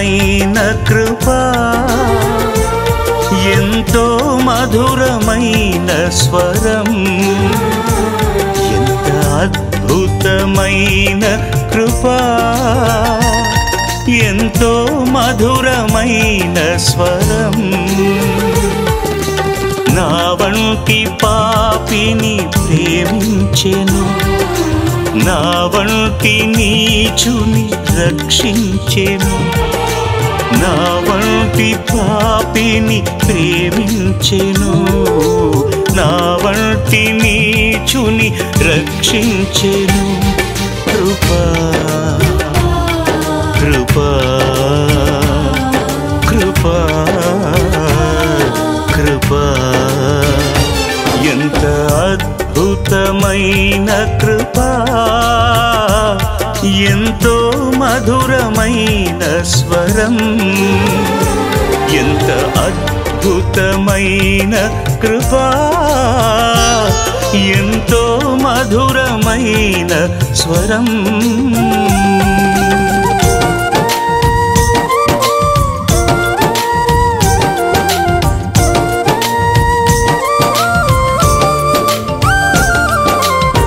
అద్భుతమైన కృపా ఎంతో మధురమైన స్వరం ఎంత అద్భుతమైన కృపా ఎంతో మధురమైన స్వరం నా వంటి పాపిని ప్రేమించెను నా వంటి నీచుని రక్షించెను నా వంటి పాపిని ప్రేమించెను నా వంటి నీచుని రక్షించెను కృపా కృపా కృపా కృపా ఎంత అద్భుతమైన కృపా ఎంతో మధురమైన స్వరం ఎంత అద్భుతమైన కృపా ఎంతో మధురమైన స్వరం